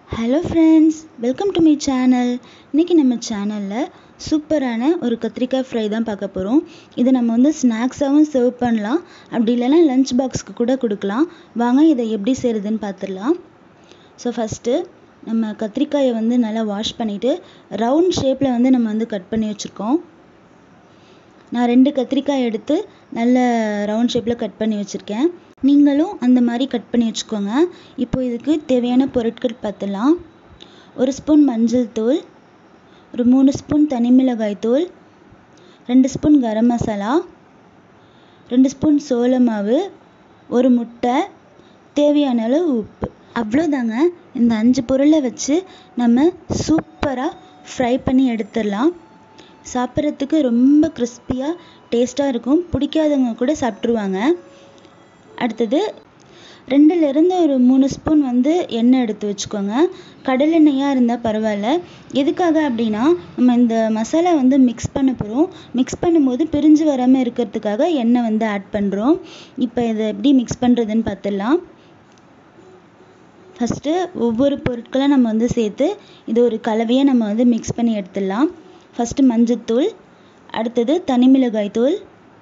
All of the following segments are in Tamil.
hello friends welcome to my channel இன்றைக்கி நம்ம சேனலில் சூப்பரான ஒரு கத்திரிக்காய் ஃப்ரை தான் பார்க்க போகிறோம் இது நம்ம வந்து ஸ்நாக்ஸாகவும் சர்வ் பண்ணலாம் அப்படி இல்லைன்னா லஞ்ச் பாக்ஸ்க்கு கூட கொடுக்கலாம் வாங்க இதை எப்படி செய்கிறதுன்னு பார்த்துடலாம் ஸோ ஃபஸ்ட்டு நம்ம கத்திரிக்காயை வந்து நல்லா வாஷ் பண்ணிவிட்டு ரவுண்ட் ஷேப்பில் வந்து நம்ம வந்து கட் பண்ணி வச்சுருக்கோம் நான் ரெண்டு கத்திரிக்காய் எடுத்து நல்ல ரவுண்ட் ஷேப்பில் கட் பண்ணி வச்சுருக்கேன் நீங்களும் அந்த மாதிரி கட் பண்ணி வச்சுக்கோங்க இப்போ இதுக்கு தேவையான பொருட்கள் பார்த்துலாம் ஒரு ஸ்பூன் மஞ்சள் தூள் ஒரு மூணு ஸ்பூன் தனி மிளகாய் தூள் ரெண்டு ஸ்பூன் கரம் மசாலா ரெண்டு ஸ்பூன் சோள மாவு ஒரு முட்டை தேவையான அளவு உப்பு அவ்வளோதாங்க இந்த அஞ்சு பொருளை வச்சு நம்ம சூப்பராக ஃப்ரை பண்ணி எடுத்துடலாம் சாப்பிட்றதுக்கு ரொம்ப கிறிஸ்பியாக டேஸ்ட்டாக இருக்கும் பிடிக்காதவங்க கூட சாப்பிட்ருவாங்க அடுத்தது ரெண்டுலேருந்து ஒரு மூணு ஸ்பூன் வந்து எண்ணெய் எடுத்து வச்சுக்கோங்க கடலெண்ணெயாக இருந்தால் பரவாயில்ல எதுக்காக அப்படின்னா நம்ம இந்த மசாலா வந்து மிக்ஸ் பண்ண போகிறோம் மிக்ஸ் பண்ணும்போது பிரிஞ்சு வராமல் இருக்கிறதுக்காக எண்ணெய் வந்து ஆட் பண்ணுறோம் இப்போ இதை எப்படி மிக்ஸ் பண்ணுறதுன்னு பார்த்துடலாம் ஃபஸ்ட்டு ஒவ்வொரு பொருட்களை நம்ம வந்து சேர்த்து இது ஒரு கலவையாக நம்ம வந்து மிக்ஸ் பண்ணி எடுத்துடலாம் ஃபஸ்ட்டு மஞ்சத்தூள் அடுத்தது தனி மிளகாய் தூள்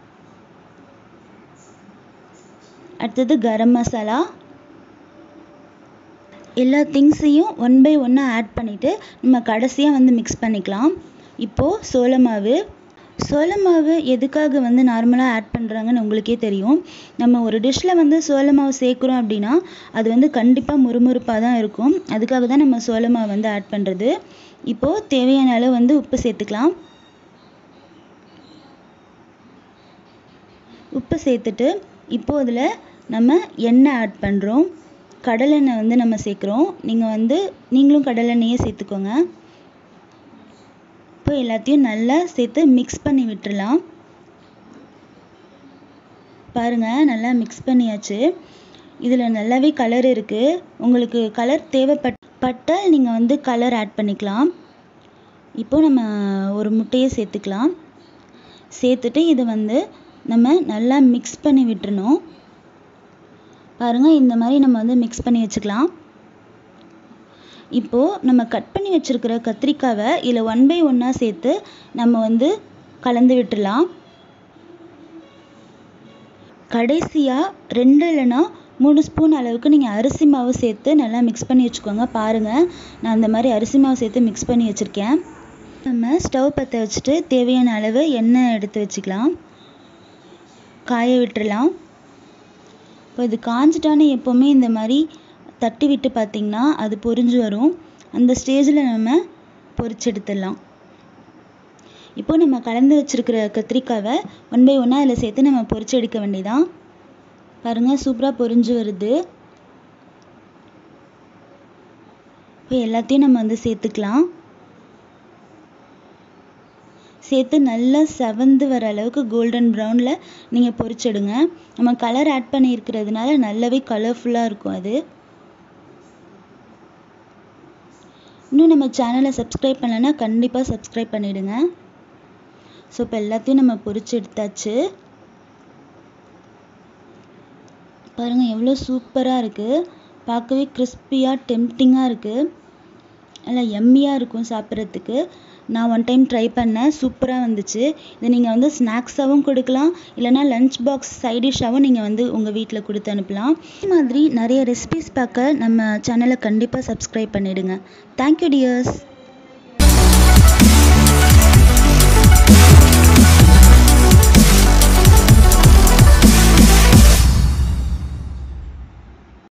அடுத்தது கரம் மசாலா எல்லா திங்ஸையும் ஒன் பை ஒன்னாக ஆட் பண்ணிவிட்டு நம்ம கடைசியாக வந்து மிக்ஸ் பண்ணிக்கலாம் இப்போது சோள மாவு சோள மாவு எதுக்காக வந்து நார்மலாக ஆட் பண்ணுறாங்கன்னு உங்களுக்கே தெரியும் நம்ம ஒரு டிஷ்ஷில் வந்து சோள மாவு சேர்க்குறோம் அப்படின்னா அது வந்து கண்டிப்பாக முறுமுறுப்பாக தான் இருக்கும் அதுக்காக தான் நம்ம சோள மாவு வந்து ஆட் பண்ணுறது இப்போது தேவையான அளவு வந்து உப்பு சேர்த்துக்கலாம் உப்பு சேர்த்துட்டு இப்போ இதில் நம்ம எண்ணெய் ஆட் பண்ணுறோம் கடலெண்ணெய் வந்து நம்ம சேர்க்குறோம் நீங்கள் வந்து நீங்களும் கடலெண்ணெயே சேர்த்துக்கோங்க இப்போ எல்லாத்தையும் நல்லா சேர்த்து மிக்ஸ் பண்ணி விட்டுறலாம் பாருங்கள் நல்லா மிக்ஸ் பண்ணியாச்சு இதில் நல்லாவே கலர் இருக்குது உங்களுக்கு கலர் தேவைப்பட்டால் நீங்கள் வந்து கலர் ஆட் பண்ணிக்கலாம் இப்போ நம்ம ஒரு முட்டையை சேர்த்துக்கலாம் சேர்த்துட்டு இதை வந்து நம்ம நல்லா மிக்ஸ் பண்ணி விட்டுறணும் பாருங்கள் இந்த மாதிரி நம்ம வந்து மிக்ஸ் பண்ணி வச்சுக்கலாம் இப்போது நம்ம கட் பண்ணி வச்சுருக்கிற கத்திரிக்காவை இதில் ஒன் பை ஒன்னாக சேர்த்து நம்ம வந்து கலந்து விட்டுடலாம் கடைசியாக ரெண்டு இல்லைன்னா மூணு ஸ்பூன் அளவுக்கு நீங்கள் அரிசி மாவு சேர்த்து நல்லா மிக்ஸ் பண்ணி வச்சுக்கோங்க பாருங்கள் நான் அந்த மாதிரி அரிசி மாவு சேர்த்து மிக்ஸ் பண்ணி வச்சுருக்கேன் நம்ம ஸ்டவ் பற்ற வச்சுட்டு தேவையான அளவு எண்ணெய் எடுத்து வச்சுக்கலாம் காய விட்டுறலாம் இப்போ இது காஞ்சிட்டானே எப்போவுமே இந்த மாதிரி தட்டி விட்டு பார்த்திங்கன்னா அது பொரிஞ்சு வரும் அந்த ஸ்டேஜில் நம்ம பொரிச்சு எடுத்துடலாம் இப்போ நம்ம கலந்து வச்சுருக்கிற கத்திரிக்காவை ஒன் பை ஒன்னாக அதில் சேர்த்து நம்ம பொரிச்சு எடுக்க வேண்டியதான் பாருங்கள் சூப்பராக பொரிஞ்சு வருது இப்போ எல்லாத்தையும் நம்ம வந்து சேர்த்துக்கலாம் சேர்த்து நல்லா செவந்து வர அளவுக்கு கோல்டன் ப்ரௌனில் நீங்கள் பொரிச்சிடுங்க நம்ம கலர் ஆட் பண்ணியிருக்கிறதுனால நல்லாவே கலர்ஃபுல்லாக இருக்கும் அது இன்னும் நம்ம சேனலை சப்ஸ்கிரைப் பண்ணலைன்னா கண்டிப்பாக சப்ஸ்கிரைப் பண்ணிவிடுங்க ஸோ இப்போ எல்லாத்தையும் நம்ம பொரிச்சு எடுத்தாச்சு பாருங்கள் எவ்வளோ சூப்பராக இருக்குது பார்க்கவே கிறிஸ்பியாக டெம்டிங்காக இருக்குது நல்லா எம்மியாக இருக்கும் சாப்பிட்றதுக்கு நான் ஒன் டைம் ட்ரை பண்ணேன் சூப்பராக வந்துச்சு இதை நீங்கள் வந்து ஸ்நாக்ஸாகவும் கொடுக்கலாம் இல்லைனா லஞ்ச் பாக்ஸ் சைடிஷ்ஷாகவும் நீங்கள் வந்து உங்கள் வீட்டில் கொடுத்து அனுப்பலாம் இந்த மாதிரி நிறைய ரெசிபிஸ் பார்க்க நம்ம சேனலை கண்டிப்பாக சப்ஸ்கிரைப் பண்ணிவிடுங்க தேங்க்யூ டியர்ஸ்